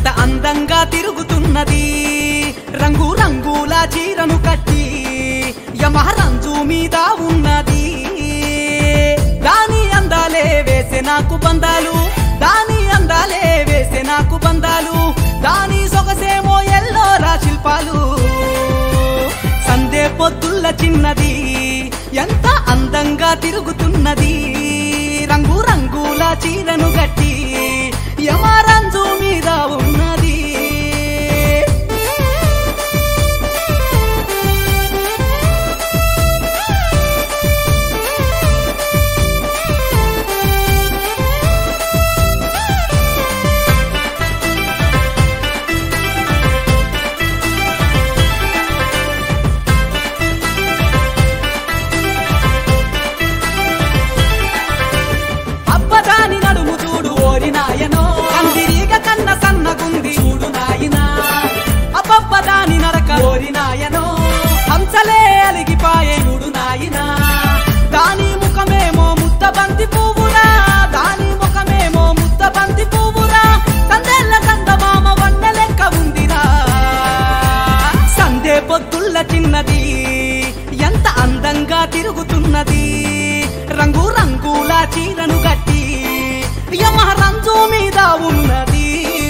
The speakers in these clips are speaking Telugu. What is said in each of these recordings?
ఎంత అందంగా తిరుగుతున్నది రంగు రంగుల చీరను కట్టి యమహరంజు మీద ఉన్నది దాని అందాలే వేసే నాకు బంధాలు దాని అందాలే వేసే నాకు బంధాలు దాని సొగసేమో ఎల్లోరా శిల్పాలు సందే పొద్దుల్ల చిన్నది ఎంత అందంగా తిరుగుతున్నది రంగు రంగుల చీరను గట్టి యమరంజు మీద ఉన్నది అబ్బదాని నడుము చూడు ఓరి నాయనో అందిరిగ కన్న సన్నగుంది చూడు నాయనా అబ్బబ్బదాని నరక ఓరి నాయనో హంసలే అలిగిపాయే చూడు నాయనా దాని ముఖమేమో ముద్ద బంతి పువ్వురా దాని ముఖమేమో ముద్ద బంతి పువ్వురా సందేళ్ల సందమామ వన్న లెక్క ఉందిరా సందే పొద్దుల్ల చిన్నది ఎంత అందంగా తిరుగుతున్నది రంగు రంగుల చీరను కట్టి యమహరంజు మీద ఉన్నది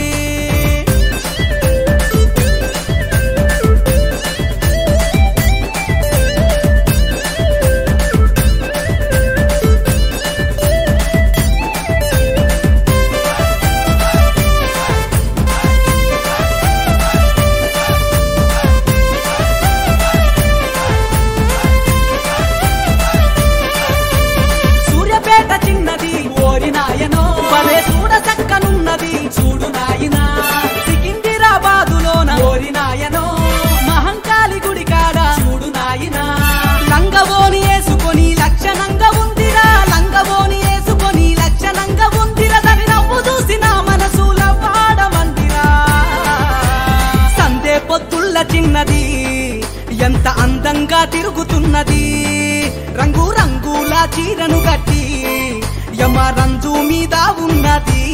సూర్యపేట చిన్నది ఓరి నాయనో భలే చూడ చక్కనున్నది చూడు నాయనా సికింద్రాబాదులోన ఓరి నాయనో మహంకాళి గుడి కాడ చూడు నాయనా లంగవోని వేసుకొని లక్షణంగా ఉందిరా లంగవోని వేసుకొని లక్షణంగా ఉందిరా దాని నవ్వు చూసి నా మనసుల వాడమందిరా సందే పొత్తుల్ల చిన్నది ఎంత అందంగా తిరుగుతున్నది రంగు రంగుల చీరను కట్టి యమ రంజు మీద ఉన్నది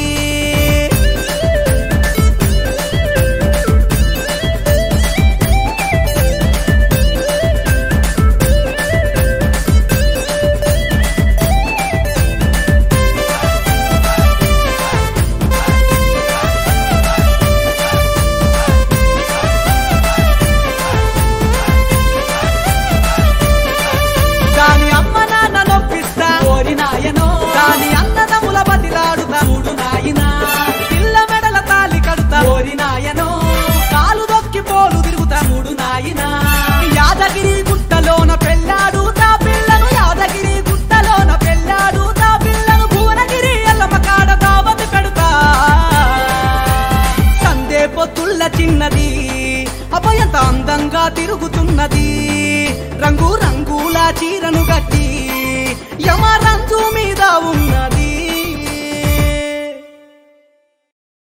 దాని అమ్మ నాన్న నొప్పిస్తా ఓరి నాయనో దాని అన్నదముల బతిలాడుతా చూడు నాయనా పిల్ల మెడల తాలి కడుతా ఓరి నాయనో కాలు దొక్కి పోలు తిరుగుతా చూడు నాయనా యాదగిరి గుట్టలోన పెళ్ళాడు తా పిల్లను యాదగిరి గుట్టలోన పెళ్ళాడు తా పిల్లను భువనగిరి ఎల్లమ్మ కాడ దావతి పెడుతా సందే పొత్తుల్ల చిన్నది అభయంత అందంగా తిరుగుతున్నది రంగు రంగుల చీరను గట్టి యమ రంజు మీద ఉన్నది